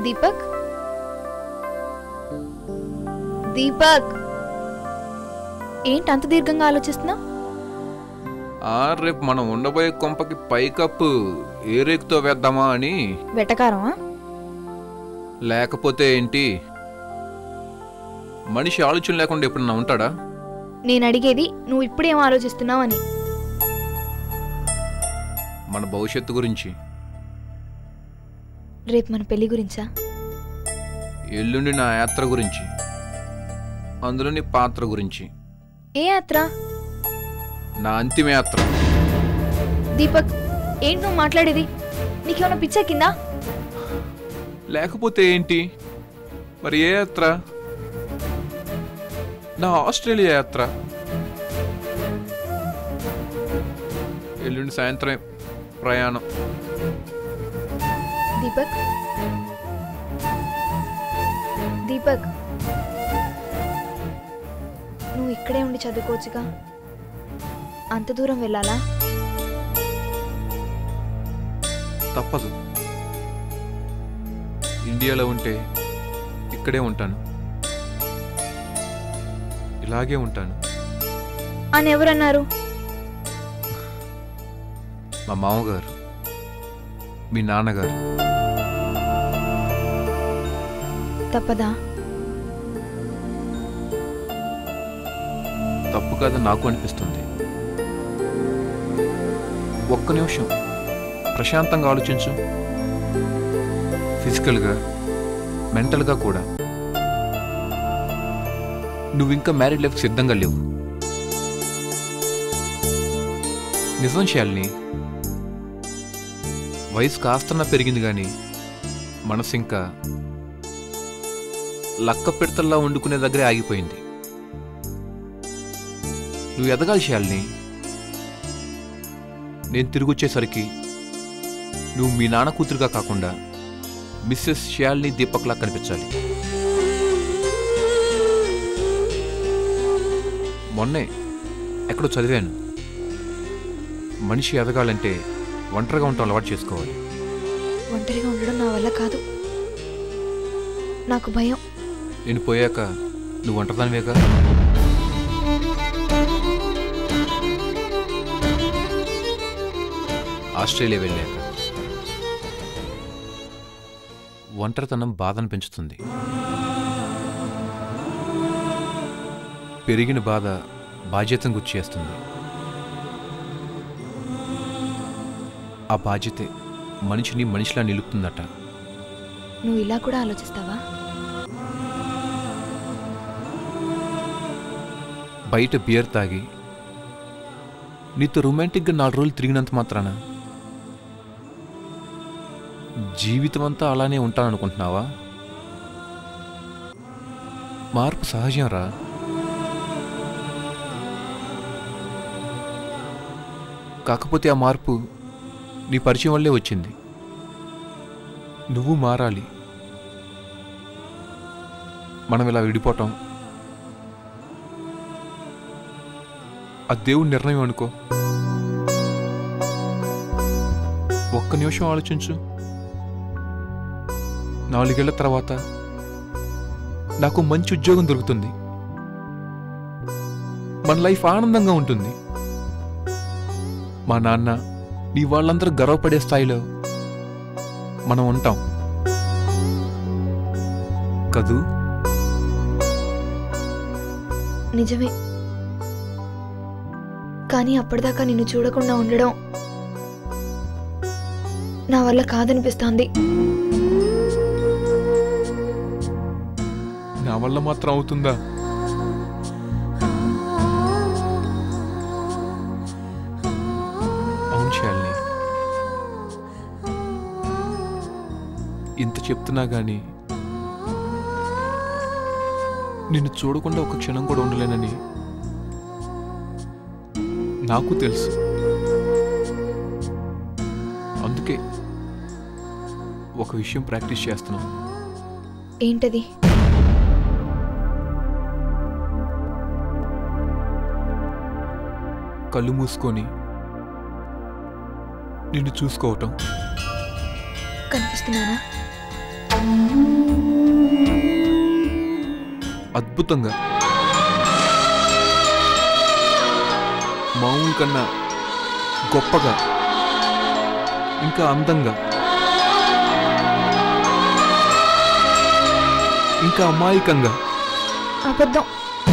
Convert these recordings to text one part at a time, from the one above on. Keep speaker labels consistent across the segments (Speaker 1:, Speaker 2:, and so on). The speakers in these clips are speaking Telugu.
Speaker 1: దీపక్ దీపక్ ఏంటి అంత దీర్ఘంగా ఆలోచిస్తున్నావు
Speaker 2: ఆ రేపు మనం ఉండబోయే కొంపకి పైకప్పు ఏ రేకుతో వేద్దామా అని
Speaker 1: వెటకారమా
Speaker 2: లేకపోతే ఏంటి మనిషి ఆలోచన లేకుండా ఎప్పుడన్నా ఉంటాడా
Speaker 1: నేను అడిగేది నువ్వు ఇప్పుడేం ఆలోచిస్తున్నావు అని
Speaker 2: మన భవిష్యత్తు గురించి
Speaker 1: రేపు మన పెళ్లి గురించా
Speaker 2: ఎల్లుండి నా యాత్ర గురించి అందులో నీ పాత్ర గురించి
Speaker 1: ఏ యాత్ర
Speaker 2: నా అంతిమ యాత్ర
Speaker 1: దీపక్ ఏంటి నువ్వు మాట్లాడేది నీకేమైనా పిచ్చా కిందా
Speaker 2: లేకపోతే ఏంటి మరి ఏ యాత్ర నా ఆస్ట్రేలియా యాత్ర ఎల్లుండి సాయంత్రం ప్రయాణం
Speaker 1: దీపక్ దీపక్ నువ్వు ఇక్కడే ఉండి చదువుకోవచ్చుగా అంత దూరం వెళ్ళాలా
Speaker 2: తప్పదు ఇండియాలో ఉంటే ఇక్కడే ఉంటాను ఇలాగే ఉంటాను
Speaker 1: అని ఎవరన్నారు
Speaker 2: మా మామగారు మీ నాన్నగారు
Speaker 1: తప్పదా
Speaker 2: తప్పు కాదని నాకు అనిపిస్తుంది ఒక్క నిమిషం ప్రశాంతంగా ఆలోచించు ఫిజికల్గా మెంటల్గా కూడా నువ్వు ఇంకా మ్యారీడ్ లైఫ్ సిద్ధంగా లేవు నిజం శాలిని వయసు కాస్తన్నా పెరిగింది కానీ మనసు ఇంకా లక్క పిడతల్లా వండుకునే దగ్గరే ఆగిపోయింది నువ్వు ఎదగాలి శాలిని నేను తిరిగి వచ్చేసరికి నువ్వు మీ నాన్న కూతురుగా కాకుండా మిస్సెస్ శాలిని దీపక్లా కనిపించాలి మొన్నే ఎక్కడో చదివాను మనిషి ఎదగాలంటే ఒంటరిగా ఉండటం అలవాటు చేసుకోవాలి
Speaker 1: ఒంటరిగా ఉండడం నా వల్ల కాదు నాకు భయం
Speaker 2: నేను పోయాక నువ్వు ఒంటరిదానివేగా ఆస్ట్రేలియా వెళ్ళాక ఒంటరితనం బాధను పెంచుతుంది పెరిగిన బాధ బాధ్యతను గుర్చేస్తుంది ఆ బాధ్యతే మనిషిని మనిషిలా నిలుపుతుందట
Speaker 1: నువ్వు ఇలా కూడా ఆలోచిస్తావా
Speaker 2: బయట బియర్ తాగి నీతో రొమాంటిక్గా నాలుగు రోజులు తిరిగినంత మాత్రాన జీవితం అంతా అలానే ఉంటాననుకుంటున్నావా మార్పు సహజం రా కాకపోతే ఆ మార్పు నీ పరిచయం వల్లే వచ్చింది నువ్వు మారాలి మనం ఇలా విడిపోవటం ఆ దేవుడి నిర్ణయం అనుకో ఒక్క నిమిషం ఆలోచించు నాలుగేళ్ల తర్వాత నాకు మంచి ఉద్యోగం దొరుకుతుంది మన లైఫ్ ఆనందంగా ఉంటుంది మా నాన్న నీ వాళ్ళందరూ గర్వపడే స్థాయిలో మనం ఉంటాం కదూ
Speaker 1: నిజమే కానీ అప్పటిదాకా నిన్ను చూడకుండా ఉండడం నా వల్ల కాదనిపిస్తోంది
Speaker 2: నా వల్ల మాత్రం అవుతుందా అవును శాలిని ఇంత చెప్తున్నా గాని నిన్ను చూడకుండా ఒక క్షణం కూడా ఉండలేనని నాకు తెలుసు అందుకే ఒక విషయం ప్రాక్టీస్ చేస్తున్నాను
Speaker 1: ఏంటది
Speaker 2: కళ్ళు మూసుకొని నిన్ను చూసుకోవటం
Speaker 1: కనిపిస్తున్నానా
Speaker 2: అద్భుతంగా మామూలు కన్నా గొప్పగా ఇంకా అందంగా ఇంకా అమాయకంగా
Speaker 1: అబద్ధం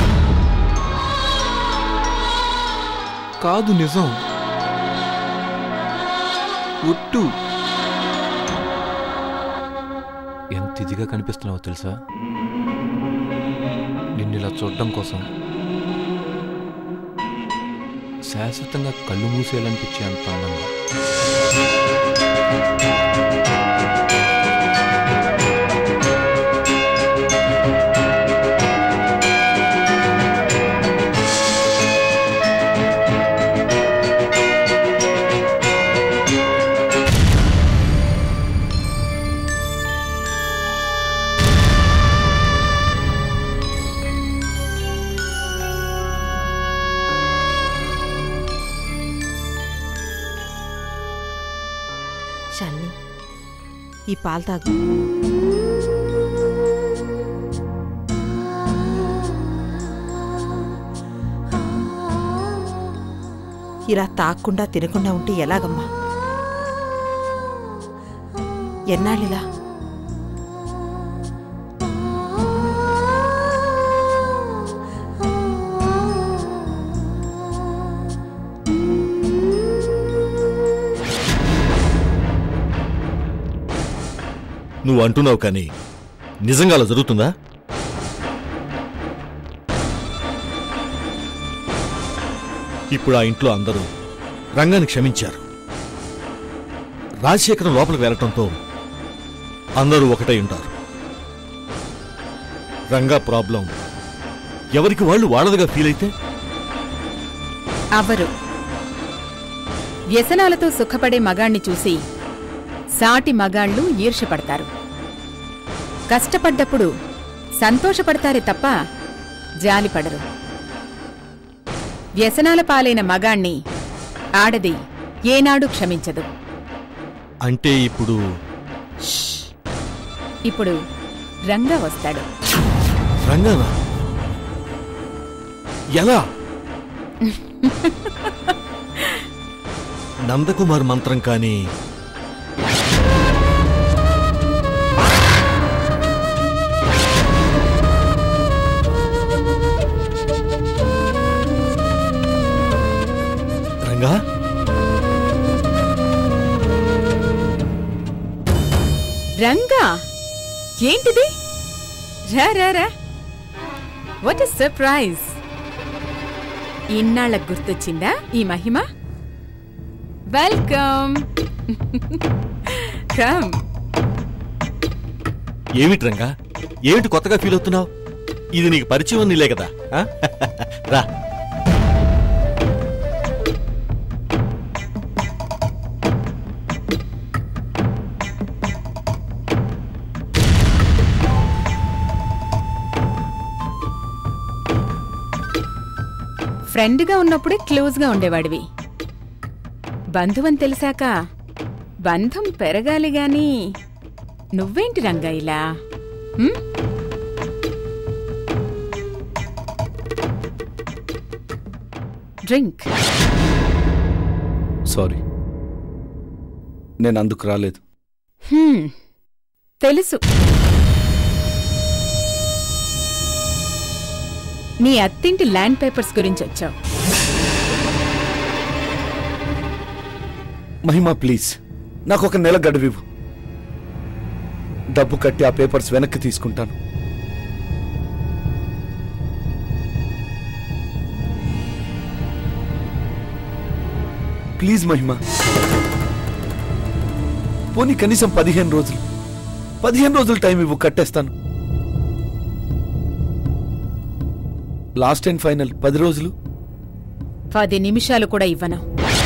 Speaker 2: కాదు నిజం ఒట్టు ఎంత ఇదిగా కనిపిస్తున్నావో తెలుసా నిన్ను ఇలా చూడడం కోసం శాశ్వతంగా కళ్ళు మూసేయాలనిపించే అంత ఆనందం
Speaker 3: శాలిని ఈ పాలు తాగు ఇలా తాగకుండా తినకుండా ఉంటే ఎలాగమ్మా ఎన్నాళ్ళిలా
Speaker 4: నువ్వు అంటున్నావు కానీ నిజంగా అలా జరుగుతుందా ఇప్పుడు ఆ ఇంట్లో అందరూ రంగాన్ని క్షమించారు రాజశేఖరం లోపలికి వెళ్ళటంతో అందరూ ఒకటై ఉంటారు రంగా ప్రాబ్లం ఎవరికి వాళ్ళు వాళ్ళదిగా ఫీల్ అయితే
Speaker 5: అవ్వరు వ్యసనాలతో సుఖపడే మగాణ్ణి చూసి సాటి మగాళ్ళు ఈర్ష్యపడతారు కష్టపడ్డప్పుడు సంతోషపడతారే తప్ప జాలిపడరు వ్యసనాల పాలైన మగాణ్ణి ఆడది ఏనాడు క్షమించదు
Speaker 4: అంటే ఇప్పుడు
Speaker 5: ఇప్పుడు రంగా వస్తాడు
Speaker 4: రంగానా ఎలా నందకుమార్ మంత్రం కానీ రంగా
Speaker 5: రంగా ఏంటిది రా రా రా వాట్ ఇస్ సర్ప్రైజ్ ఇన్నాళ్ళకు గుర్తొచ్చిందా ఈ మహిమ వెల్కమ్ కమ్
Speaker 4: ఏమిటి రంగా ఏమిటి కొత్తగా ఫీల్ అవుతున్నావు ఇది నీకు పరిచయం నీలే కదా ఆ? రా
Speaker 5: ఫ్రెండ్గా ఉన్నప్పుడే క్లోజ్గా ఉండేవాడివి బంధువని తెలిసాక బంధం పెరగాలి గాని నువ్వేంటి రంగా ఇలా హ్మ్? డ్రింక్
Speaker 6: సారీ నేను అందుకు రాలేదు
Speaker 5: హ్మ్. తెలుసు నీ అత్తింటి ల్యాండ్ పేపర్స్ గురించి వచ్చావు
Speaker 6: మహిమా ప్లీజ్ నాకు ఒక నెల గడువివ్వు డబ్బు కట్టి ఆ పేపర్స్ వెనక్కి తీసుకుంటాను ప్లీజ్ మహిమ పోనీ కనీసం పదిహేను రోజులు పదిహేను రోజులు టైం ఇవ్వు కట్టేస్తాను లాస్ట్ అండ్ ఫైనల్ పది రోజులు
Speaker 5: పది నిమిషాలు కూడా ఇవ్వను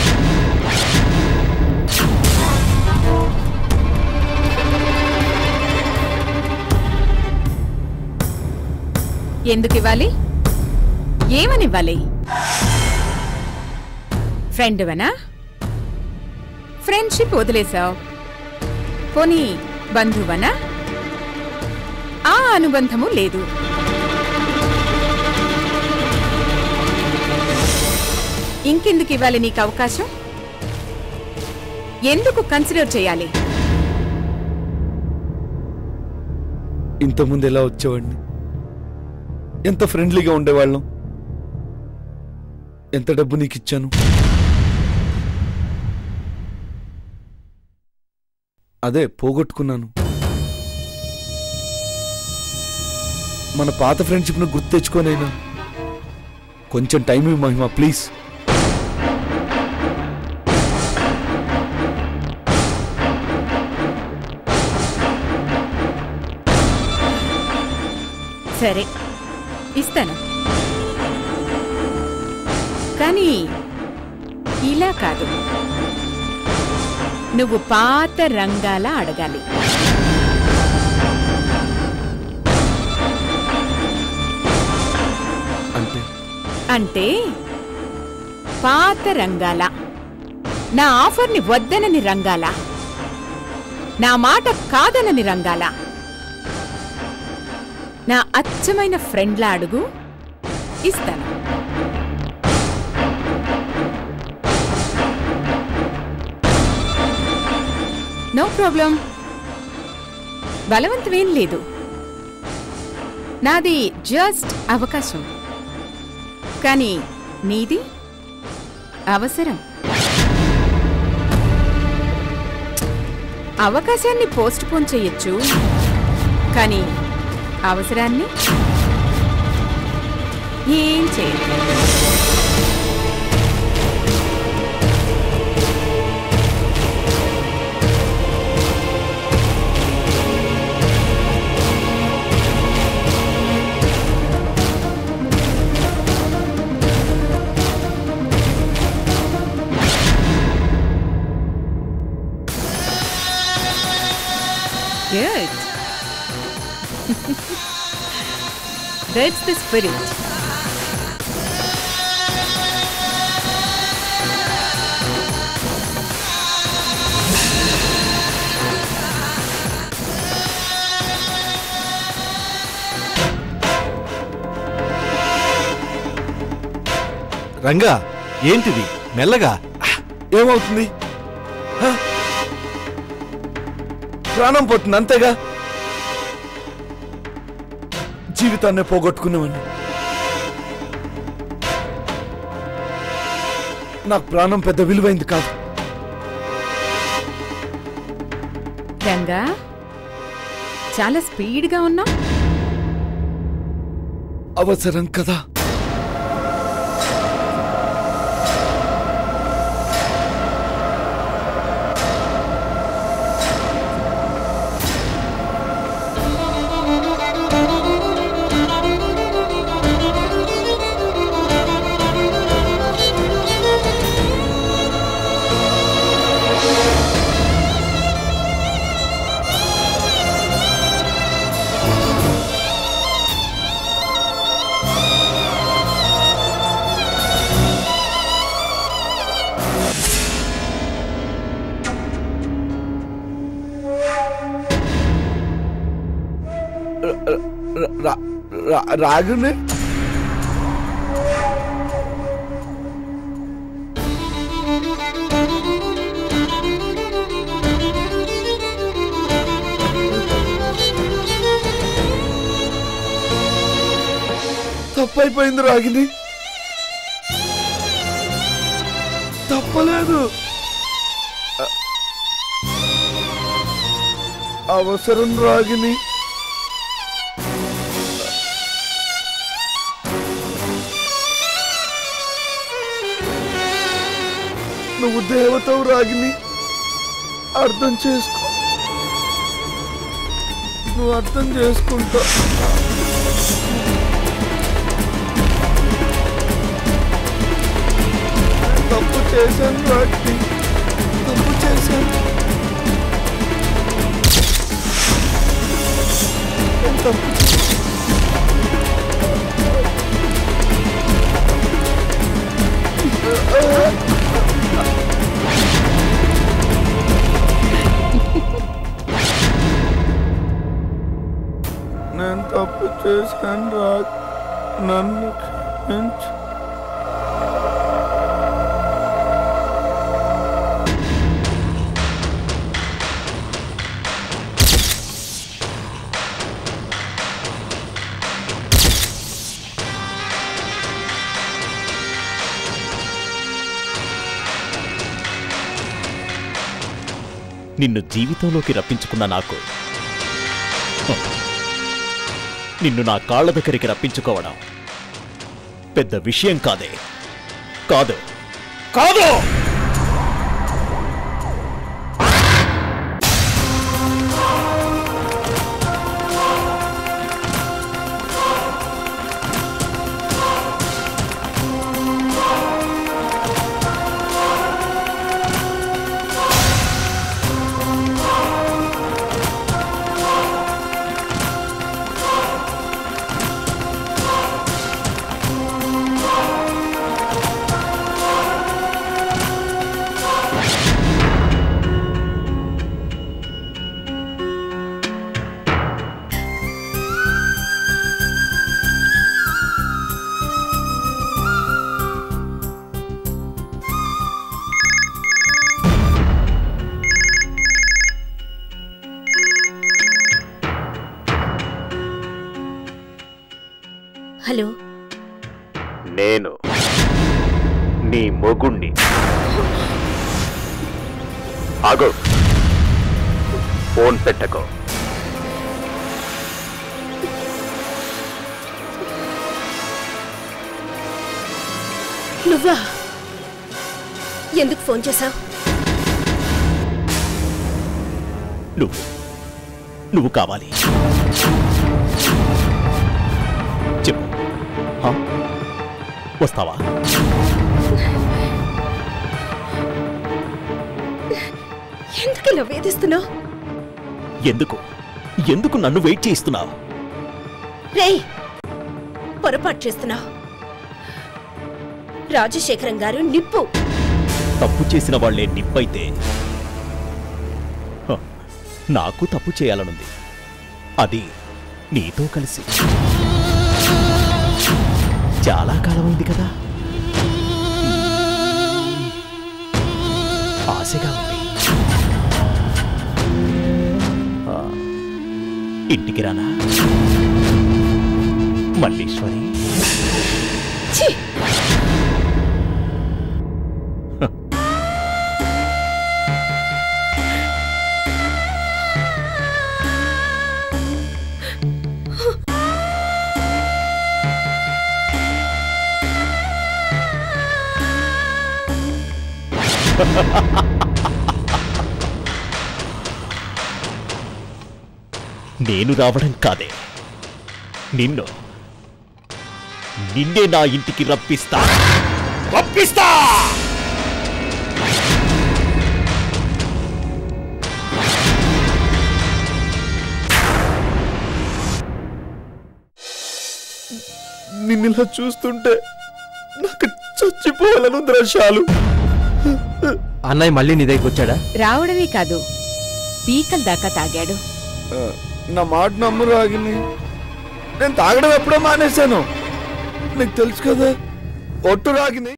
Speaker 5: ఎందుకు ఇవ్వాలి ఏమనివ్వాలి ఫ్రెండ్వనా ఫ్రెండ్షిప్ వదిలేశావు పోనీ బంధువనా అనుబంధము లేదు ఇంకెందుకు ఇవ్వాలి నీకు అవకాశం ఎందుకు కన్సిడర్ చేయాలి
Speaker 6: ఇంతకుముందు ఎలా వచ్చేవాడిని ఎంత ఫ్రెండ్లీగా ఉండేవాళ్ళం ఎంత డబ్బు నీకు ఇచ్చాను అదే పోగొట్టుకున్నాను మన పాత ఫ్రెండ్షిప్ను గుర్తు తెచ్చుకోనైనా కొంచెం టైం ఇవ్వు మహిమ ప్లీజ్
Speaker 5: సరే ఇస్తాను కానీ ఇలా కాదు నువ్వు పాత రంగాల అడగాలి
Speaker 6: అంటే
Speaker 5: అంటే పాత రంగాల నా ఆఫర్ని వద్దనని రంగాల నా మాట కాదనని రంగాల నా అచ్చమైన ఫ్రెండ్లా అడుగు ఇస్తాను నో ప్రాబ్లం బలవంతమేం లేదు నాది జస్ట్ అవకాశం కానీ నీది అవసరం అవకాశాన్ని పోస్ట్ పోన్ చేయొచ్చు కానీ అవసరాన్ని ఏం చేయదు Good. That's the spirit.
Speaker 4: Ranga ఏంటిది మెల్లగా
Speaker 6: ఏమవుతుంది హ? ప్రాణం పోతుంది అంతేగా జీవితాన్నే పోగొట్టుకున్నామని నాకు ప్రాణం పెద్ద విలువైంది కాదు
Speaker 5: రంగా చాలా స్పీడ్గా ఉన్నావు
Speaker 6: అవసరం కదా రా- రా- రాగునే తప్పైపోయింది రాగిని తప్పలేదు అ- అవసరం రాగిని నువ్వు దేవతవు రాగిని అర్థం చేసుకో నువ్వు అర్థం చేసుకుంటా తప్పు చేశాను రాగిని తప్పు చేశాను నేను తప్పు చేశాను. నేను చేశాను రాజ్ నన్ను క్షమించు
Speaker 4: నిన్ను జీవితంలోకి రప్పించుకున్న నాకు హ, నిన్ను నా కాళ్ళ దగ్గరికి రప్పించుకోవడం పెద్ద విషయం కాదే కాదు కాదు
Speaker 7: హలో
Speaker 4: నేను నీ మొగుణ్ణి ఆగో ఫోన్ పెట్టకో
Speaker 7: నువ్వా ఎందుకు ఫోన్ చేశావు
Speaker 4: నువ్వు నువ్వు కావాలి చెప్పు హా? వస్తావా
Speaker 7: ఎందుకు ఇలా వేధిస్తున్నావు
Speaker 4: ఎందుకు ఎందుకు నన్ను వెయిట్ చేయిస్తున్నావు
Speaker 7: రేయ్ పొరపాటు చేస్తున్నావు రాజశేఖరం గారు నిప్పు
Speaker 4: తప్పు చేసిన వాళ్లే నిప్పైతే హ, నాకు తప్పు చేయాలనుంది అది నీతో కలిసి చాలా కాలమైంది కదా ఆశగా ఉంది ఆ, ఇంటికి రానా మల్లీశ్వరి
Speaker 7: ఛీ!
Speaker 4: నేను రావడం కాదే నిన్ను నిన్నే నా ఇంటికి రప్పిస్తా రప్పిస్తా
Speaker 6: నిన్నిలా చూస్తుంటే నాకు చచ్చిపోవాలను దృశ్యాలు
Speaker 8: అన్నయ్య మళ్ళీ నీ దగ్గరికి వచ్చాడా
Speaker 5: రావడమే కాదు పీకల దాకా తాగాడు
Speaker 6: నా మాట నమ్ము రాగిని నేను తాగడం ఎప్పుడో మానేశాను నీకు తెలుసు కదా ఒట్టు రాగిని